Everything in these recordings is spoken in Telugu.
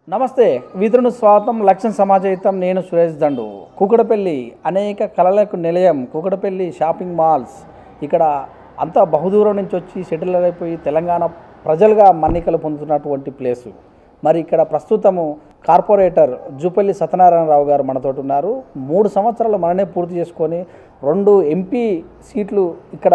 నమస్తే విధును స్వాగతం లక్ష్యం సమాజహితం నేను సురేష్ దండు కూకడపల్లి అనేక కళలకు నిలయం కూకడపల్లి షాపింగ్ మాల్స్ ఇక్కడ అంతా బహుదూరం నుంచి వచ్చి సెటిల్ అయిపోయి తెలంగాణ ప్రజలుగా మన్నికలు పొందుతున్నటువంటి ప్లేసు మరి ఇక్కడ ప్రస్తుతము కార్పొరేటర్ జూపల్లి సత్యనారాయణరావు గారు మనతోటి ఉన్నారు మూడు సంవత్సరాలు మననే పూర్తి చేసుకొని రెండు ఎంపీ సీట్లు ఇక్కడ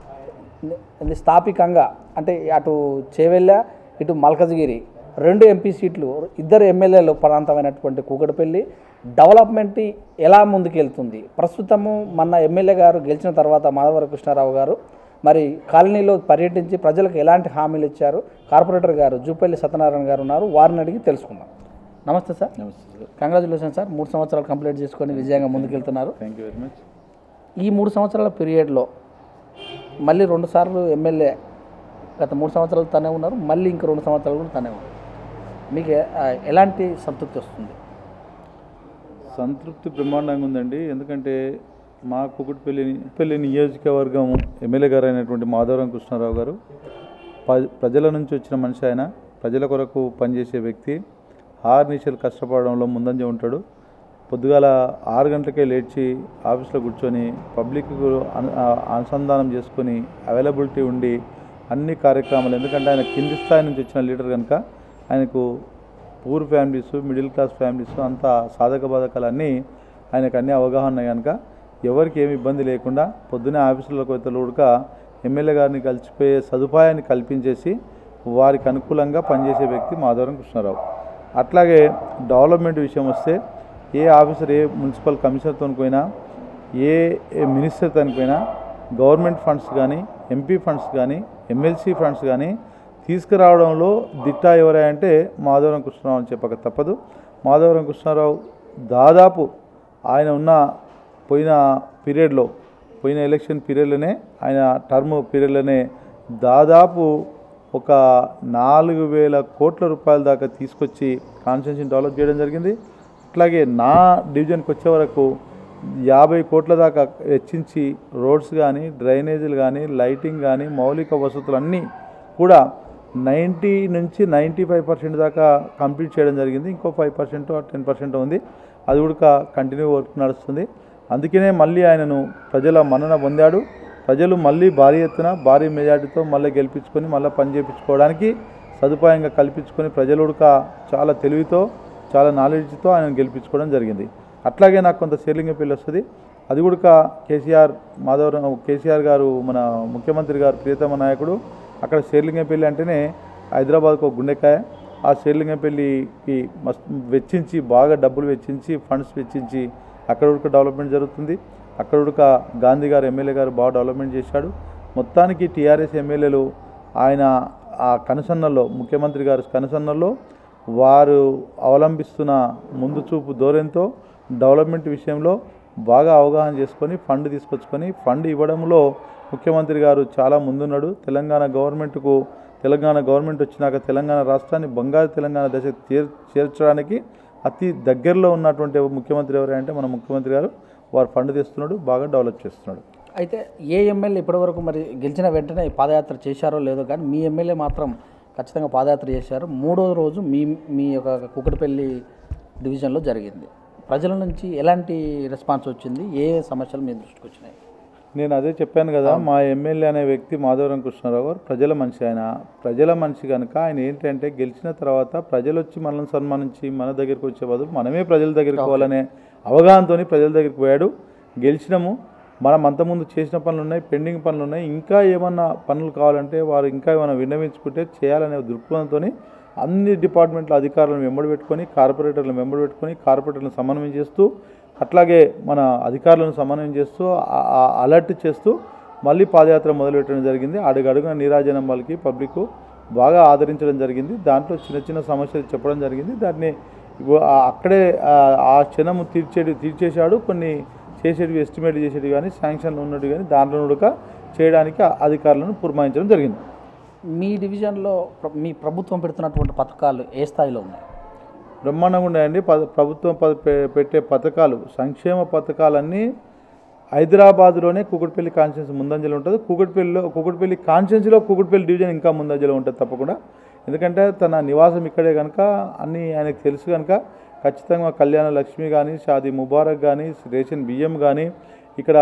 ఇది స్థాపికంగా అంటే అటు చేవెళ్ళ ఇటు మల్కజ్గిరి రెండు ఎంపీ సీట్లు ఇద్దరు ఎమ్మెల్యేలు ప్రాంతమైనటువంటి కూకటపల్లి డెవలప్మెంట్ ఎలా ముందుకెళ్తుంది ప్రస్తుతము మన ఎమ్మెల్యే గారు గెలిచిన తర్వాత మాధవర కృష్ణారావు గారు మరి కాలనీలో పర్యటించి ప్రజలకు ఎలాంటి హామీలు ఇచ్చారు కార్పొరేటర్ గారు జూపల్లి సత్యనారాయణ గారు ఉన్నారు వారిని అడిగి తెలుసుకుందాం నమస్తే సార్ నమస్తే సార్ కంగ్రాచులేషన్ సార్ మూడు సంవత్సరాలు కంప్లీట్ చేసుకొని విజయంగా ముందుకెళ్తున్నారు థ్యాంక్ యూ వెరీ మచ్ ఈ మూడు సంవత్సరాల పీరియడ్లో మళ్ళీ రెండు సార్లు ఎమ్మెల్యే గత మూడు సంవత్సరాలు తనే ఉన్నారు మళ్ళీ ఇంక రెండు సంవత్సరాలు కూడా తనే ఉన్నారు మీకు ఎ- ఆ, ఎలాంటి సంతృప్తి వస్తుంది సంతృప్తి బ్రహ్మాండంగా ఉందండి ఎందుకంటే మా కుకుట్పల్లి పెళ్లి నియోజకవర్గం ఎమ్మెల్యే గారు అయినటువంటి మాధవరం కృష్ణారావు గారు ప- ప్రజల నుంచి వచ్చిన మనిషి ఆయన ప్రజల కొరకు పనిచేసే వ్యక్తి ఆరు నిమిషాలు కష్టపడడంలో ముందంజ ఉంటాడు పొద్దుగాల ఆరు గంటలకే లేచి ఆఫీస్లో కూర్చొని పబ్లిక్ అనుసంధానం చేసుకొని అవైలబిలిటీ ఉండి అన్ని కార్యక్రమాలు ఎందుకంటే ఆయన కింది స్థాయి నుంచి వచ్చిన లీడర్ కనుక ఆయనకు poor families middle class families అంతా సాధక బాధకాలు అన్నీ ఆయనకు అన్ని అవగాహన ఉన్నాయి కనుక ఎవరికి ఏమి ఇబ్బంది లేకుండా పొద్దునే ఆఫీసులకు వెళ్తే ఉడక ఎమ్మెల్యే గారిని కలిసిపోయే సదుపాయాన్ని కల్పించేసి వారికి అనుకూలంగా పనిచేసే వ్యక్తి మాధవరం కృష్ణారావు అట్లాగే డెవలప్మెంట్ విషయం వస్తే ఏ ఆఫీసర్ ఏ మున్సిపల్ కమిషనర్తో పోయినా ఏ ఏ మినిస్టర్తో పోయినా గవర్నమెంట్ ఫండ్స్ కానీ ఎంపీ ఫండ్స్ కానీ ఎమ్మెల్సీ ఫండ్స్ కానీ తీసుకురావడంలో దిట్ట ఎవరై అంటే మాధవరం కృష్ణారావు అని చెప్పక తప్పదు మాధవరం కృష్ణారావు దాదాపు ఆయన ఉన్న పోయిన పీరియడ్లో పోయిన ఎలక్షన్ పీరియడ్లోనే ఆయన టర్మ్ పీరియడ్లోనే దాదాపు ఒక నాలుగు వేల కోట్ల రూపాయల దాకా తీసుకొచ్చి కాన్స్టిట్యూన్సీని డెవలప్ చేయడం జరిగింది అట్లాగే నా డివిజన్కి వచ్చే వరకు యాభై కోట్ల దాకా వెచ్చించి రోడ్స్ కానీ డ్రైనేజీలు కానీ లైటింగ్ కానీ మౌలిక వసతులు అన్నీ కూడా నైంటీ నుంచి నైంటీ ఫైవ్ పర్సెంట్ దాకా కంప్లీట్ చేయడం జరిగింది ఇంకో ఫైవ్ పర్సెంట్ టెన్ పర్సెంట్ ఉంది అది కూడా కంటిన్యూ వర్క్ నడుస్తుంది అందుకనే మళ్ళీ ఆయనను ప్రజల మన్నన పొందాడు ప్రజలు మళ్ళీ భారీ ఎత్తున భారీ మెజార్టీతో మళ్ళీ గెలిపించుకొని మళ్ళీ పని చేయించుకోవడానికి సదుపాయంగా కల్పించుకొని ప్రజలు కూడా చాలా తెలివితో చాలా నాలెడ్జ్తో ఆయన గెలిపించుకోవడం జరిగింది అట్లాగే నాకు కొంత సేలింగపల్లి వస్తుంది అది కూడా కేసీఆర్ మాధవరావు కేసీఆర్ గారు మన ముఖ్యమంత్రి గారు ప్రియతమ నాయకుడు అక్కడ షేర్లింగంపల్లి అంటేనే హైదరాబాద్కు ఒక గుండెకాయ ఆ షేర్లింగంపల్లికి మస్తు వెచ్చించి బాగా డబ్బులు వెచ్చించి ఫండ్స్ వెచ్చించి అక్కడ ఉడక డెవలప్మెంట్ జరుగుతుంది అక్కడ ఉడక గాంధీ గారు ఎమ్మెల్యే గారు బాగా డెవలప్మెంట్ చేశాడు మొత్తానికి టీఆర్ఎస్ ఎమ్మెల్యేలు ఆయన ఆ కనుసన్నల్లో ముఖ్యమంత్రి గారు కనుసన్నల్లో వారు అవలంబిస్తున్న ముందు చూపు ధోరణితో డెవలప్మెంట్ విషయంలో బాగా అవగాహన చేసుకొని ఫండ్ తీసుకొచ్చుకొని ఫండ్ ఇవ్వడంలో ముఖ్యమంత్రి గారు చాలా ముందున్నాడు తెలంగాణ గవర్నమెంట్కు తెలంగాణ గవర్నమెంట్ వచ్చినాక తెలంగాణ రాష్ట్రాన్ని బంగారు తెలంగాణ దశ చేర్ చేర్చడానికి అతి దగ్గరలో ఉన్నటువంటి ముఖ్యమంత్రి ఎవరంటే మన ముఖ్యమంత్రి గారు వారు ఫండ్ తెస్తున్నాడు బాగా డెవలప్ చేస్తున్నాడు అయితే ఏ ఎమ్మెల్యే ఇప్పటివరకు మరి గెలిచిన వెంటనే పాదయాత్ర చేశారో లేదో కానీ మీ ఎమ్మెల్యే మాత్రం ఖచ్చితంగా పాదయాత్ర చేశారు మూడో రోజు మీ మీ యొక్క కుకటపల్లి డివిజన్లో జరిగింది ప్రజల నుంచి ఎలాంటి రెస్పాన్స్ వచ్చింది ఏ సమస్యలు మీ దృష్టికి వచ్చినాయి నేను అదే చెప్పాను కదా మా ఎమ్మెల్యే అనే వ్యక్తి మాధవరం కృష్ణారావు గారు ప్రజల మనిషి ఆయన ప్రజల మనిషి కనుక ఆయన ఏంటంటే గెలిచిన తర్వాత ప్రజలు వచ్చి మనల్ని సన్మానించి మన దగ్గరికి వచ్చే బదులు మనమే ప్రజల దగ్గరికి పోవాలనే అవగాహనతోని ప్రజల దగ్గరికి పోయాడు గెలిచినాము మనం అంతకుముందు చేసిన పనులు ఉన్నాయి పెండింగ్ పనులు ఉన్నాయి ఇంకా ఏమన్నా పనులు కావాలంటే వారు ఇంకా ఏమైనా విన్నవించుకుంటే చేయాలనే దృక్పథంతో అన్ని డిపార్ట్మెంట్ల అధికారులను వెంబడి పెట్టుకొని కార్పొరేటర్లను వెంబడి పెట్టుకొని కార్పొరేటర్లను సమన్వయం చేస్తూ అట్లాగే మన అధికారులను సమన్వయం చేస్తూ ఆ- ఆ అలర్ట్ చేస్తూ మళ్ళీ పాదయాత్ర మొదలుపెట్టడం జరిగింది అడుగడుగున నీరాజనం వాళ్ళకి పబ్లిక్ బాగా ఆదరించడం జరిగింది దాంట్లో చిన్న చిన్న సమస్యలు చెప్పడం జరిగింది దాన్ని ఇవ్వ- ఆ- అక్కడే ఆ- ఆ క్షణము తీర్చేది తీర్చేశాడు కొన్ని చేసేటివి ఎస్టిమేట్ చేసేటివి కానీ శాంక్షన్లు ఉన్నట్టు కానీ దాంట్లో కూడా చేయడానికి ఆ అధికారులను పురమాయించడం జరిగింది మీ డివిజన్లో ప్ర- మీ ప్రభుత్వం పెడుతున్నటువంటి పథకాలు ఏ స్థాయిలో ఉన్నాయి బ్రహ్మాండంగా ఉన్నాయండి ప- ప్రభుత్వం ప- పె- పెట్టే పథకాలు సంక్షేమ పథకాలన్నీ హైదరాబాద్లోనే కుకుట్పల్లి కాన్స్టిట్యూన్సీ ముందంజలో ఉంటుంది కుకుట్పల్లిలో కుకుట్పల్లి కాన్స్టిట్యూన్సీలో కుకుట్పల్లి డివిజన్ ఇంకా ముందంజలో ఉంటుంది తప్పకుండా ఎందుకంటే తన నివాసం ఇక్కడే కనుక అన్నీ ఆయనకు తెలుసు కనుక ఖచ్చితంగా కళ్యాణ లక్ష్మి కానీ షాదీ ముబారక్ కానీ రేషన్ బియ్యం కానీ ఇక్కడ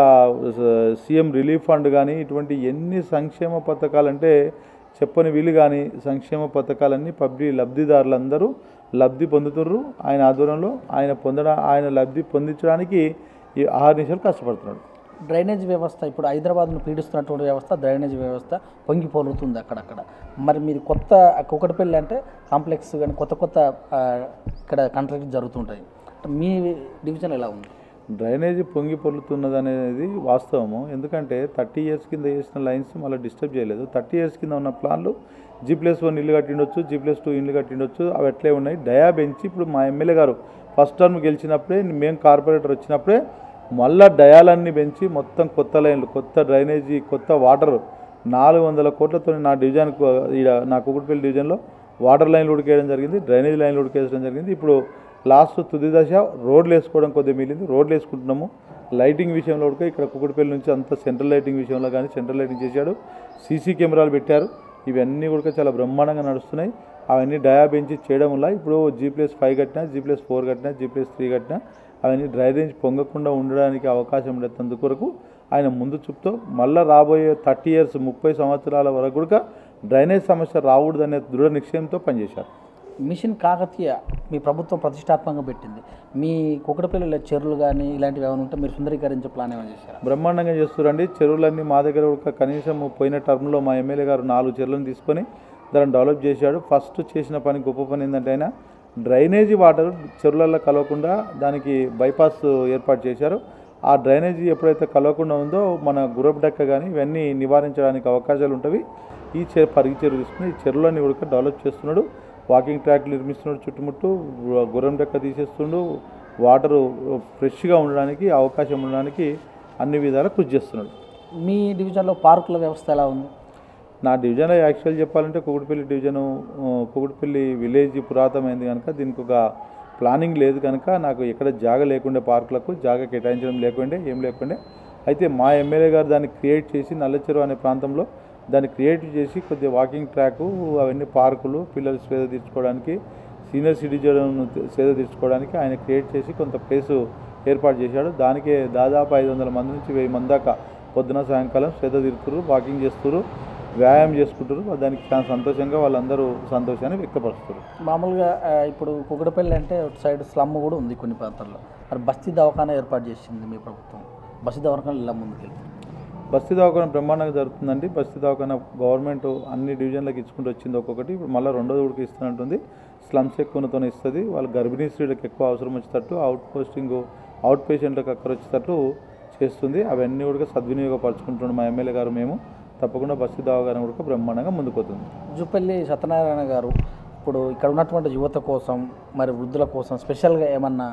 సీఎం రిలీఫ్ ఫండ్ కానీ ఇటువంటి ఎన్ని సంక్షేమ పథకాలంటే చెప్పని వీలు కానీ సంక్షేమ పథకాలన్నీ పబ్లిక్ లబ్ధిదారులందరూ లబ్ధి పొందుతుర్రు ఆయన ఆధ్వర్యంలో ఆయన పొందడం ఆయన లబ్ధి పొందించడానికి ఈ ఆరు నిమిషాలు కష్టపడుతున్నాడు డ్రైనేజ్ వ్యవస్థ ఇప్పుడు హైదరాబాద్ను పీడిస్తున్నటువంటి వ్యవస్థ డ్రైనేజ్ వ్యవస్థ పొంగి పొరుతుంది అక్కడక్కడ మరి మీరు కొత్త కుక్కటిపల్లి అంటే కాంప్లెక్స్ కానీ కొత్త కొత్త ఆ, ఇక్కడ కంట్రాక్ట్ జరుగుతుంటాయి మీ డివిజన్ ఎలా ఉంది డ్రైనేజీ పొంగి పొర్లుతున్నది అనేది వాస్తవము ఎందుకంటే థర్టీ ఇయర్స్ కింద చేసిన లైన్స్ మళ్ళీ డిస్టర్బ్ చేయలేదు థర్టీ ఇయర్స్ కింద ఉన్న ప్లాన్లు జీ ప్లస్ వన్ ఇల్లు కట్టిండొచ్చు జీ ప్లస్ టూ ఇల్లు కట్టిండొచ్చు అవి అట్లే ఉన్నాయి డయా బెంచి ఇప్పుడు మా ఎమ్మెల్యే గారు ఫస్ట్ టర్మ్ గెలిచినప్పుడే మేము కార్పొరేటర్ వచ్చినప్పుడే మళ్ళా డయాలన్నీ పెంచి మొత్తం కొత్త లైన్లు కొత్త డ్రైనేజీ కొత్త వాటర్ నాలుగు వందల కోట్లతో నా డివిజన్కు ఈడ నా కుకుడుపల్లి డివిజన్లో వాటర్ లైన్లు ఉడికేయడం జరిగింది డ్రైనేజ్ లైన్లు ఉడికేయడం జరిగింది ఇప్పుడు లాస్ట్ తుది దశ రోడ్లు వేసుకోవడం కొద్దిగా మిగిలింది రోడ్లు వేసుకుంటున్నాము లైటింగ్ విషయంలో కూడా ఇక్కడ కుకుడుపల్లి నుంచి అంత సెంట్రల్ లైటింగ్ విషయంలో కానీ సెంట్రల్ లైటింగ్ చేశాడు సీసీ కెమెరాలు పెట్టారు ఇవన్నీ కూడా చాలా బ్రహ్మాండంగా నడుస్తున్నాయి అవన్నీ డయా బెంచి చేయడం వల్ల ఇప్పుడు జీ ప్లస్ ఫైవ్ కట్టినా జీ ప్లస్ ఫోర్ కట్టినా జీ ప్లస్ త్రీ కట్టినా అవన్నీ డ్రైనేజ్ పొంగకుండా ఉండడానికి అవకాశం ఉండేందుకు కొరకు ఆయన ముందు చూపుతో మళ్ళీ రాబోయే థర్టీ ఇయర్స్ ముప్పై సంవత్సరాల వరకు కూడా డ్రైనేజ్ సమస్య రాకూడదనే దృఢ నిశ్చయంతో పనిచేశారు మిషన్ కాకతీయ మీ ప్రభుత్వం ప్రతిష్టాత్మకంగా పెట్టింది మీ కుక్కడపల్లిలో చెరువులు కానీ ఇలాంటివి ఏమైనా ఉంటే మీరు సుందరీకరించే ప్లాన్ ఏమైనా చేశారా బ్రహ్మాండంగా చేస్తారండి చెరువులన్నీ మా దగ్గర ఒక కనీసం పోయిన టర్మ్లో మా ఎమ్మెల్యే గారు నాలుగు చెరువులను తీసుకొని దాన్ని డెవలప్ చేశాడు ఫస్ట్ చేసిన పని గొప్ప పని ఏంటంటే ఆయన డ్రైనేజీ వాటర్ చెరువులలో కలవకుండా దానికి బైపాస్ ఏర్పాటు చేశారు ఆ డ్రైనేజీ ఎప్పుడైతే కలవకుండా ఉందో మన గుర్రపు డెక్క కానీ ఇవన్నీ నివారించడానికి అవకాశాలు ఉంటవి ఈ చెరు పరిగి చెరువు తీసుకుని ఈ చెరువులన్నీ కూడా డెవలప్ చేస్తున్నాడు వాకింగ్ ట్రాక్ నిర్మిస్తున్నాడు చుట్టుముట్టు గుర్రం డెక్క తీసేస్తుండు వాటరు ఫ్రెష్గా ఉండడానికి అవకాశం ఉండడానికి అన్ని విధాలా కృషి చేస్తున్నాడు మీ డివిజన్లో పార్కుల వ్యవస్థ ఎలా ఉంది నా డివిజన్లో యాక్చువల్ చెప్పాలంటే కుకుడుపల్లి డివిజను ఆ, కుకుడుపల్లి విలేజ్ పురాతనమైంది కనుక దీనికి ఒక ప్లానింగ్ లేదు కనుక నాకు ఎక్కడ జాగ లేకుండే పార్కులకు జాగ కేటాయించడం లేకుండే ఏం లేకుండే అయితే మా ఎమ్మెల్యే గారు దాన్ని క్రియేట్ చేసి నల్లచెరువు అనే ప్రాంతంలో దాన్ని క్రియేట్ చేసి కొద్దిగా వాకింగ్ ట్రాక్ అవన్నీ పార్కులు పిల్లలు స్వేద తీర్చుకోవడానికి సీనియర్ సిటిజన్ సేద తీర్చుకోవడానికి ఆయన క్రియేట్ చేసి కొంత ప్లేసు ఏర్పాటు చేశాడు దానికే దాదాపు ఐదు వందల మంది నుంచి వెయ్యి మంది దాకా పొద్దున సాయంకాలం సేద తీరుతురు వాకింగ్ చేస్తున్నారు వ్యాయామం చేసుకుంటారు దానికి చాలా సంతోషంగా వాళ్ళందరూ సంతోషాన్ని వ్యక్తపరుస్తారు మామూలుగా ఆ, ఇప్పుడు కుక్కడపల్లి అంటే అటు సైడ్ స్లమ్ కూడా ఉంది కొన్ని ప్రాంతాల్లో మరి బస్తీ దవాఖానా ఏర్పాటు చేసింది మీ ప్రభుత్వం బస్తీ దవాఖానా ఇలా ముందుకెళ్ళి బస్తీ దవాఖాన బ్రహ్మాండంగా జరుగుతుందండి బస్తీ దవాఖాన గవర్నమెంట్ అన్ని డివిజన్లకు ఇచ్చుకుంటూ వచ్చింది ఒక్కొక్కటి ఇప్పుడు మళ్ళీ రెండోది కూడా ఇస్తున్నట్టుంది స్లమ్స్ ఎక్కువతో ఇస్తుంది వాళ్ళ గర్భిణీ స్త్రీలకు ఎక్కువ అవసరం వచ్చేటట్టు అవుట్ పోస్టింగ్ అవుట్ పేషెంట్లకు అక్కడ వచ్చేటట్టు చేస్తుంది అవన్నీ కూడా సద్వినియోగపరచుకుంటున్నాం మా ఎమ్మెల్యే గారు మేము తప్పకుండా బస్తీ దవాఖాన కూడా బ్రహ్మాండంగా ముందుకుపోతుంది జూపల్లి సత్యనారాయణ గారు ఇప్పుడు ఇక్కడ ఉన్నటువంటి యువత కోసం మరి వృద్ధుల కోసం స్పెషల్గా ఏమన్నా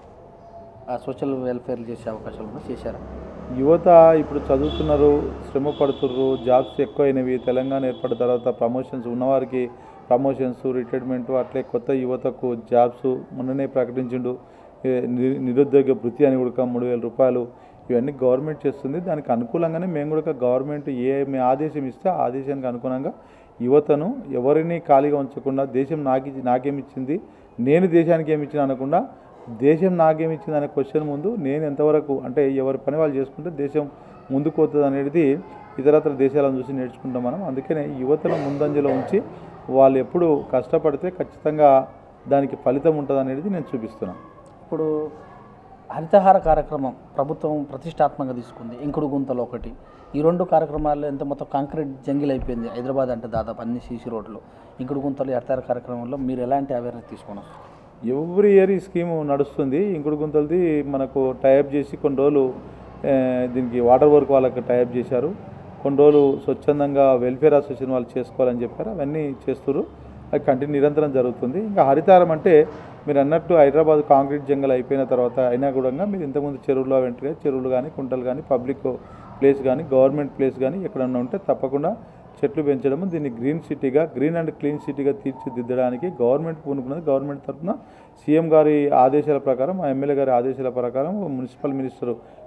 సోషల్ వెల్ఫేర్ చేసే అవకాశాలు ఉన్నా చేశారా యువత ఇప్పుడు చదువుతున్నారు శ్రమ పడుతుర్రు జాబ్స్ ఎక్కువైనవి తెలంగాణ ఏర్పడిన తర్వాత ప్రమోషన్స్ ఉన్నవారికి ప్రమోషన్స్ రిటైర్మెంట్ అట్లే కొత్త యువతకు జాబ్స్ మొన్ననే ప్రకటించిండు ఏ, ని- నిరుద్యోగ భృతి అని కూడా మూడు వేల రూపాయలు ఇవన్నీ గవర్నమెంట్ చేస్తుంది దానికి అనుకూలంగానే మేము కూడా గవర్నమెంట్ ఏ మే ఆదేశం ఇస్తే ఆ ఆదేశానికి అనుగుణంగా యువతను ఎవరిని ఖాళీగా ఉంచకుండా దేశం నాకు నాకేమిచ్చింది నేను దేశానికి ఏమి ఇచ్చిన అనకుండా దేశం నాకేమిచ్చింది అనే క్వశ్చన్ ముందు నేను ఎంతవరకు అంటే ఎవరి పని వాళ్ళు చేసుకుంటే దేశం ముందుకు పోతుంది అనేది ఇతరత్ర దేశాలను చూసి నేర్చుకుంటాం మనం అందుకనే యువతను ముందంజలో ఉంచి వాళ్ళు ఎప్పుడు కష్టపడితే ఖచ్చితంగా దానికి ఫలితం ఉంటుంది అనేది నేను చూపిస్తున్నాను ఇప్పుడు హరితహార కార్యక్రమం ప్రభుత్వం ప్రతిష్టాత్మకంగా తీసుకుంది ఇంకుడు గుంతలు ఒకటి ఈ రెండు కార్యక్రమాల్లో ఎంత మొత్తం కాంక్రీట్ జంగిల్ అయిపోయింది హైదరాబాద్ అంటే దాదాపు అన్ని సీసీ రోడ్లు ఇంకుడు గుంతలు హరితహార కార్యక్రమంలో మీరు ఎలాంటి అవేర్నెస్ తీసుకున్నారు ఎవ్రీ ఇయర్ ఈ స్కీమ్ నడుస్తుంది ఇంకుడు గుంతలది మనకు టైప్ చేసి కొన్ని రోజులు ఆ, దీనికి వాటర్ వర్క్ వాళ్ళకి టైప్ చేశారు కొన్ని రోజులు స్వచ్ఛందంగా వెల్ఫేర్ అసోసియేషన్ వాళ్ళు చేసుకోవాలని చెప్పారు అవన్నీ చేస్తారు అది కంటిన్యూ నిరంతరం జరుగుతుంది ఇంకా హరితారం అంటే మీరు అన్నట్టు హైదరాబాద్ కాంక్రీట్ జంగల్ అయిపోయిన తర్వాత అయినా కూడా మీరు ఇంతకుముందు చెరువులు వెంటనే చెరువులు కానీ కుంటలు కానీ పబ్లిక్ ప్లేస్ కానీ గవర్నమెంట్ ప్లేస్ కానీ ఎక్కడన్నా ఉంటే తప్పకుండా చెట్లు పెంచడము దీన్ని గ్రీన్ సిటీగా గ్రీన్ అండ్ క్లీన్ సిటీగా తీర్చిదిద్దడానికి గవర్నమెంట్ పూనుకున్నది గవర్నమెంట్ తరఫున సీఎం గారి ఆదేశాల ప్రకారం మా ఎమ్మెల్యే గారి ఆదేశాల ప్రకారం మున్సిపల్ మినిస్టర్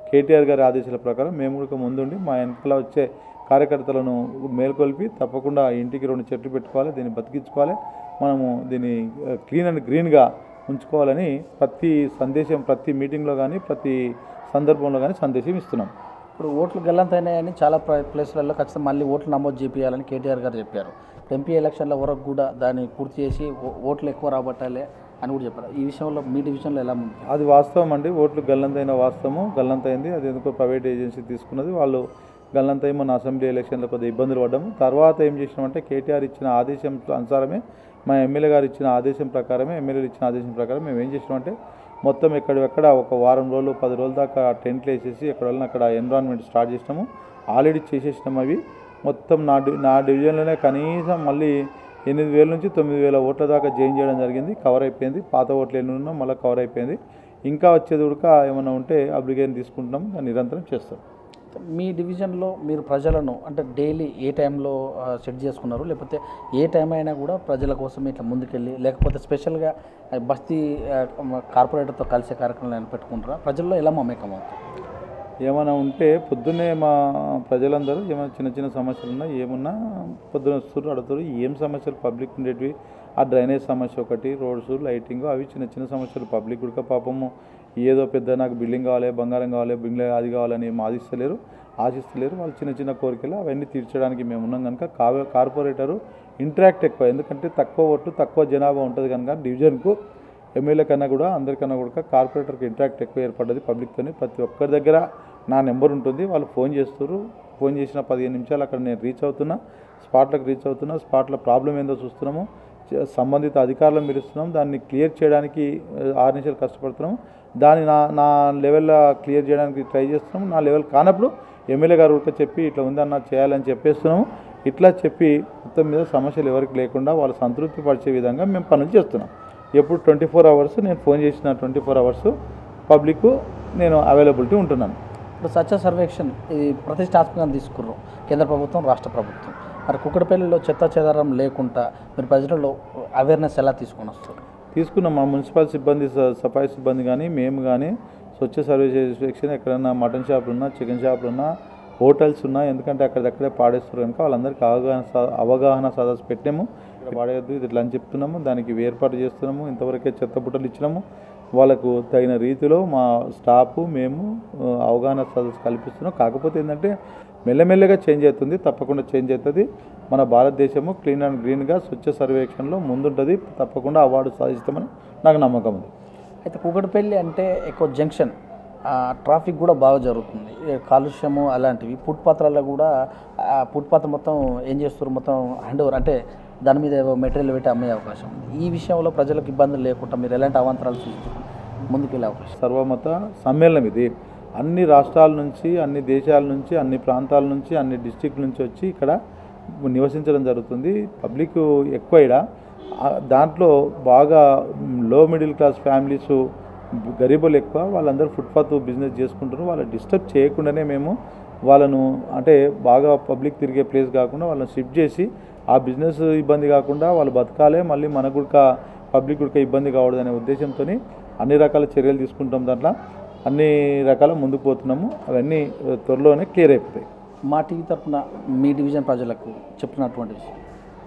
కేటీఆర్ గారి ఆదేశాల ప్రకారం మేము కూడా ముందుండి మా వెనకాల వచ్చే కార్యకర్తలను మేల్కొల్పి తప్పకుండా ఇంటికి రెండు చెట్లు పెట్టుకోవాలి దీన్ని బతికించుకోవాలి మనము దీన్ని క్లీన్ అండ్ గ్రీన్గా ఉంచుకోవాలని ప్రతి సందేశం ప్రతి మీటింగ్లో కానీ ప్రతి సందర్భంలో కానీ సందేశం ఇస్తున్నాం ఇప్పుడు ఓట్లు గల్లంతైనాయని చాలా ప్ర- ప్లేస్లలో ఖచ్చితంగా మళ్ళీ ఓట్లు నమోదు చేపియాలని కేటీఆర్ గారు చెప్పారు ఇప్పుడు ఎంపీ ఎలక్షన్ల వరకు కూడా దాన్ని పూర్తి చేసి ఓ- ఓట్లు ఎక్కువ రాబట్టాలి అని కూడా చెప్పారు ఈ విషయంలో మీ డివిజన్లో ఎలా ఉంది అది వాస్తవం అండి ఓట్లు గల్లంతైన వాస్తవము గల్లంతైంది అది ఎందుకో ప్రైవేట్ ఏజెన్సీ తీసుకున్నది వాళ్ళు గల్లంతై మన అసెంబ్లీ ఎలక్షన్లో కొద్దిగా ఇబ్బందులు పడ్డాము తర్వాత ఏం చేసినామంటే కేటీఆర్ ఇచ్చిన ఆదేశం అనుసారమే మా ఎమ్మెల్యే గారు ఇచ్చిన ఆదేశం ప్రకారమే ఎమ్మెల్యేలు ఇచ్చిన ఆదేశం ప్రకారం మేము ఏం చేసినామంటే మొత్తం ఎక్కడెక్కడ ఒక వారం రోజులు పది రోజుల దాకా టెంట్లు వేసేసి ఎక్కడ వాళ్ళని అక్కడ ఎన్విరాన్మెంట్ స్టార్ట్ చేసినాము ఆల్రెడీ చేసేసినాము అవి మొత్తం నా డి నా డివిజన్లోనే కనీసం మళ్ళీ ఎనిమిది వేల నుంచి తొమ్మిది వేల ఓట్ల దాకా జాయిన్ చేయడం జరిగింది కవర్ అయిపోయింది పాత ఓట్లు ఎన్ని ఉన్నా మళ్ళీ కవర్ అయిపోయింది ఇంకా వచ్చేది కూడా ఏమైనా ఉంటే అప్లికేషన్ తీసుకుంటున్నాం దాన్ని నిరంతరం చేస్తాం మీ డివిజన్లో మీరు ప్రజలను అంటే డైలీ ఏ టైంలో ఆ, సెట్ చేసుకున్నారు లేకపోతే ఏ టైం అయినా కూడా ప్రజల కోసం ఇట్లా ముందుకెళ్ళి లేకపోతే స్పెషల్గా ఆ, బస్తీ ఆ, మ- కార్పొరేటర్తో కలిసే కార్యక్రమాలు ఏమైనా పెట్టుకుంటారా ప్రజల్లో ఎలా మమేకం అవుతుంది ఏమైనా ఉంటే పొద్దున్నే మా ప్రజలందరూ ఏమైనా చిన్న చిన్న సమస్యలు ఉన్నా ఏమున్నా పొద్దున వస్తారు అడుగుతారు ఏం సమస్యలు పబ్లిక్ ఉండేటివి ఆ డ్రైనేజ్ సమస్య ఒకటి రోడ్స్ లైటింగ్ అవి చిన్న చిన్న సమస్యలు పబ్లిక్ కూడా పాపము ఏదో పెద్ద నాకు బిల్డింగ్ కావాలి బంగారం కావాలి బిల్డింగ్ అది కావాలని ఏం ఆశిస్తలేరు ఆశిస్తలేరు వాళ్ళు చిన్న చిన్న కోరికలు అవన్నీ తీర్చడానికి మేము ఉన్నాం కనుక కావే కార్పొరేటరు ఇంటరాక్ట్ ఎక్కువ ఎందుకంటే తక్కువ ఓట్లు తక్కువ జనాభా ఉంటుంది కనుక డివిజన్కు ఎమ్మెల్యే కన్నా కూడా అందరికన్నా కూడా కార్పొరేటర్కి ఇంటరాక్ట్ ఎక్కువ ఏర్పడ్డది పబ్లిక్తోని ప్రతి ఒక్కరి దగ్గర నా నెంబర్ ఉంటుంది వాళ్ళు ఫోన్ చేస్తారు ఫోన్ చేసిన పదిహేను నిమిషాలు అక్కడ నేను రీచ్ అవుతున్నా స్పాట్లకు రీచ్ అవుతున్నా స్పాట్లో ప్రాబ్లం ఏందో చూస్తున్నాము చ- సంబంధిత అధికారులను పిలుస్తున్నాం దాన్ని క్లియర్ చేయడానికి ఆ, ఆరు నిమిషాలు కష్టపడుతున్నాము దాన్ని నా నా లెవెల్లో క్లియర్ చేయడానికి ట్రై చేస్తున్నాము నా లెవెల్ కానప్పుడు ఎమ్మెల్యే గారు కూడా చెప్పి ఇట్లా ఉందన్న చేయాలని చెప్పేస్తున్నాము ఇట్లా చెప్పి మొత్తం మీద సమస్యలు ఎవరికి లేకుండా వాళ్ళు సంతృప్తి పరిచే విధంగా మేము పనులు చేస్తున్నాం ఎప్పుడు ట్వంటీ ఫోర్ అవర్స్ నేను ఫోన్ చేసిన ట్వంటీ ఫోర్ అవర్స్ పబ్లిక్ నేను అవైలబిలిటీ ఉంటున్నాను ఇప్పుడు స్వచ్ఛ సర్వేక్షణ్ ఇది ప్రతిష్టాత్మకంగా తీసుకుర్రు కేంద్ర ప్రభుత్వం రాష్ట్ర ప్రభుత్వం మరి కుక్కడపల్లిలో చెత్త చెదారం లేకుండా మీరు ప్రజలలో అవేర్నెస్ ఎలా తీసుకొని వస్తారు తీసుకున్న మా మున్సిపల్ సిబ్బంది స- సఫాయి సిబ్బంది కానీ మేము కానీ స్వచ్ఛ సర్వీస్ ఇన్స్పెక్షన్ ఎక్కడన్నా మటన్ షాపులు ఉన్నా చికెన్ షాపులు ఉన్నా హోటల్స్ ఉన్నా ఎందుకంటే అక్కడక్కడే పాడేస్తారు కనుక వాళ్ళందరికీ అవగాహన స- అవగాహన సదస్సు పెట్టాము పాడేయద్దు ఇది ఇట్లా అని చెప్తున్నాము దానికి ఏర్పాటు చేస్తున్నాము ఇంతవరకే చెత్త బుట్టలు ఇచ్చినాము వాళ్ళకు తగిన రీతిలో మా స్టాఫ్ మేము ఆ, అవగాహన సదస్సు కల్పిస్తున్నాం కాకపోతే ఏంటంటే మెల్లమెల్లగా చేంజ్ అవుతుంది తప్పకుండా చేంజ్ అవుతుంది మన భారతదేశము క్లీన్ అండ్ గ్రీన్గా స్వచ్ఛ సర్వేక్షణలో ముందుంటుంది తప్పకుండా అవార్డు సాధిస్తామని నాకు నమ్మకం ఉంది అయితే కూకటిపల్లి అంటే ఎక్కువ జంక్షన్ ఆ, ట్రాఫిక్ కూడా బాగా జరుగుతుంది ఈ కాలుష్యము అలాంటివి ఫుట్పాత్లలో కూడా ఆ ఫుట్పాత్ మొత్తం ఏం చేస్తారు మొత్తం హ్యాండ్ ఓవర్ అంటే దాని మీద ఏవో మెటీరియల్ పెట్టి అమ్మే అవకాశం ఉంది ఈ విషయంలో ప్రజలకు ఇబ్బందులు లేకుండా మీరు ఎలాంటి అవాంతరాలు సృష్టించారు ముందుకెళ్ళే అవకాశం సర్వమత సమ్మేళనం ఇది అన్ని రాష్ట్రాల నుంచి అన్ని దేశాల నుంచి అన్ని ప్రాంతాల నుంచి అన్ని డిస్టిక్ నుంచి వచ్చి ఇక్కడ నివసించడం జరుగుతుంది పబ్లిక్ ఎక్కువ ఈడ ఆ, దాంట్లో బాగా లో మిడిల్ క్లాస్ ఫ్యామిలీస్ గరీబులు ఎక్కువ వాళ్ళందరూ ఫుట్పాత్ బిజినెస్ చేసుకుంటారు వాళ్ళని డిస్టర్బ్ చేయకుండానే మేము వాళ్ళను అంటే బాగా పబ్లిక్ తిరిగే ప్లేస్ కాకుండా వాళ్ళని షిఫ్ట్ చేసి ఆ బిజినెస్ ఇబ్బంది కాకుండా వాళ్ళు బతకాలే మళ్ళీ మన కూడా పబ్లిక్ కూడా ఇబ్బంది కావడదు అనే ఉద్దేశంతో అన్ని రకాల చర్యలు తీసుకుంటాం దాంట్లో అన్ని రకాల ముందుకు పోతున్నాము అవన్నీ ఆ, త్వరలోనే క్లియర్ అయిపోతాయి మా టీవీ తరఫున మీ డివిజన్ ప్రజలకు చెప్పినటువంటి విషయం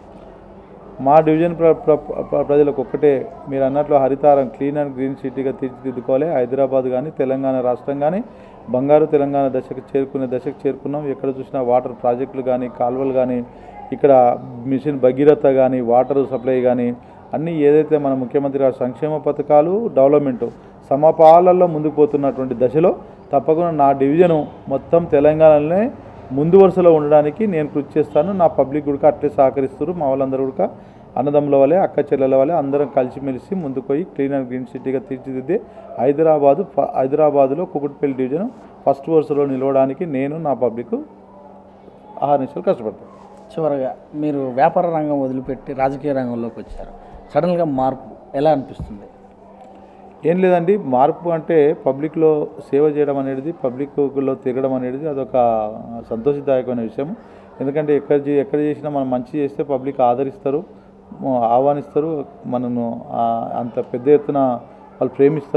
మా డివిజన్ ప్ర ప్ర- ప్ర- ప్రజలకు ఒక్కటే మీరు అన్నట్లు హరితారం క్లీన్ అండ్ గ్రీన్ సిటీగా తీర్చిదిద్దుకోవాలి హైదరాబాద్ కానీ తెలంగాణ రాష్ట్రం కానీ బంగారు తెలంగాణ దశకు చేరుకునే దశకు చేరుకున్నాం ఎక్కడ చూసినా వాటర్ ప్రాజెక్టులు కానీ కాలువలు కానీ ఇక్కడ మిషన్ భగీరథ కానీ వాటర్ సప్లై కానీ అన్నీ ఏదైతే మన ముఖ్యమంత్రి గారి సంక్షేమ పథకాలు డెవలప్మెంట్ సమపాలల్లో ముందుకు పోతున్నటువంటి దశలో తప్పకుండా నా డివిజను మొత్తం తెలంగాణలోనే ముందు వరుసలో ఉండడానికి నేను కృషి చేస్తాను నా పబ్లిక్ కూడా అట్లే సహకరిస్తారు మా వాళ్ళందరూ కూడా అన్నదమ్ముల వలె అక్క చెల్లెల వలె అందరం కలిసిమెలిసి ముందుకు పోయి క్లీన్ అండ్ గ్రీన్ సిటీగా తీర్చిదిద్దే హైదరాబాదు ఫ- హైదరాబాదులో కుకుట్పల్లి డివిజన్ ఫస్ట్ వరుసలో నిలవడానికి నేను నా పబ్లిక్ ఆరు నిమిషాలు కష్టపడతాను చివరగా మీరు వ్యాపార రంగం వదిలిపెట్టి రాజకీయ రంగంలోకి వచ్చారు సడన్గా మార్పు ఎలా అనిపిస్తుంది ఏం లేదండి మార్పు అంటే పబ్లిక్లో సేవ చేయడం అనేది పబ్లిక్లో తిరగడం అనేది అదొక సంతోషదాయకమైన విషయం ఎందుకంటే ఎక్కడ చే- ఎక్కడ చేసినా మనం మంచి చేస్తే పబ్లిక్ ఆదరిస్తారు మ- ఆహ్వానిస్తారు మనను ఆ, అంత పెద్ద ఎత్తున వాళ్ళు ప్రేమిస్తారు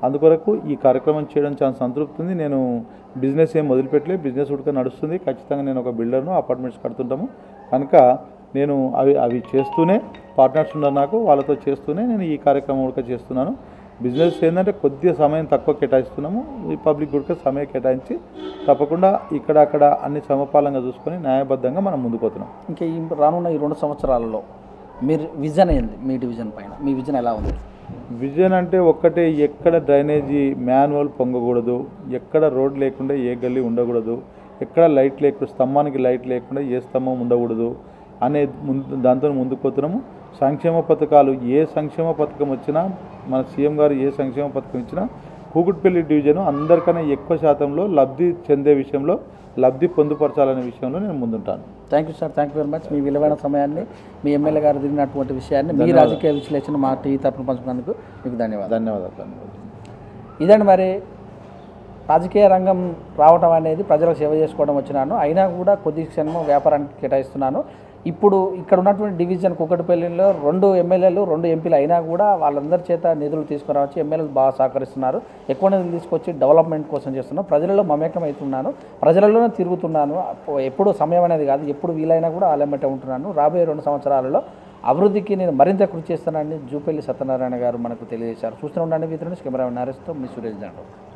అందుకొరకు ఈ కార్యక్రమం చేయడం చాలా సంతృప్తి ఉంది నేను బిజినెస్ ఏం మొదలుపెట్టలే బిజినెస్ ఉడక నడుస్తుంది ఖచ్చితంగా నేను ఒక బిల్డర్ను అపార్ట్మెంట్స్ కడుతుంటాము కనుక నేను అవి అవి చేస్తూనే పార్ట్నర్స్ ఉన్నారు నాకు వాళ్ళతో చేస్తూనే నేను ఈ కార్యక్రమం ఉడక చేస్తున్నాను బిజినెస్ ఏంటంటే కొద్దిగా సమయం తక్కువ కేటాయిస్తున్నాము ఈ పబ్లిక్ కూడా సమయం కేటాయించి తప్పకుండా ఇక్కడ అక్కడ అన్ని సమపాలంగా చూసుకొని న్యాయబద్ధంగా మనం ముందుకు పోతున్నాం ఇంకా ఈ రానున్న ఈ రెండు సంవత్సరాలలో మీరు విజన్ ఏంది మీ డివిజన్ పైన మీ విజన్ ఎలా ఉంది విజన్ అంటే ఒక్కటే ఎక్కడ డ్రైనేజీ మాన్యువల్ పొంగకూడదు ఎక్కడ రోడ్ లేకుండా ఏ గల్లీ ఉండకూడదు ఎక్కడ లైట్ లేకుండా స్తంభానికి లైట్ లేకుండా ఏ స్తంభం ఉండకూడదు అనే ముందు దాంతో ముందుకు పోతున్నాము సంక్షేమ పథకాలు ఏ సంక్షేమ పథకం వచ్చినా మన సీఎం గారు ఏ సంక్షేమ పథకం ఇచ్చినా కూకుట్పల్లి డివిజన్ అందరికన్నా ఎక్కువ శాతంలో లబ్ధి చెందే విషయంలో లబ్ధి పొందుపరచాలనే విషయంలో నేను ముందుంటాను thank you sir thank you very much మీ విలువైన సమయాన్ని మీ ఎమ్మెల్యే గారు తిరిగినటువంటి విషయాన్ని మీ రాజకీయ విశ్లేషణ మా టీవీ తరఫున పంచుకున్నందుకు మీకు ధన్యవాదాలు ధన్యవాదాలు ధన్యవాదాలు ఇదండి మరి రాజకీయ రంగం రావడం అనేది ప్రజలకు సేవ చేసుకోవడం వచ్చినాను అయినా కూడా కొద్ది క్షణం వ్యాపారానికి కేటాయిస్తున్నాను ఇప్పుడు ఇక్కడ ఉన్నటువంటి డివిజన్ కుక్కటిపల్లిలో రెండు ఎమ్మెల్యేలు రెండు ఎంపీలు అయినా కూడా వాళ్ళందరి చేత నిధులు తీసుకురావచ్చు ఎమ్మెల్యేలు బాగా సహకరిస్తున్నారు ఎక్కువ నిధులు తీసుకొచ్చి డెవలప్మెంట్ కోసం చేస్తున్నాను ప్రజలలో మమేకం అవుతున్నాను ప్రజలలోనే తిరుగుతున్నాను అప్పు- ఎప్పుడు సమయం అనేది కాదు ఎప్పుడు వీలైనా కూడా వాళ్ళెమ్మటే ఉంటున్నాను రాబోయే రెండు సంవత్సరాలలో అభివృద్ధికి నేను మరింత కృషి చేస్తానని జూపల్లి సత్యనారాయణ గారు మనకు తెలియజేశారు చూస్తూ ఉండండి మిత్రుని కెమెరా నరేష్తో మీ సురేష్ జాండవ్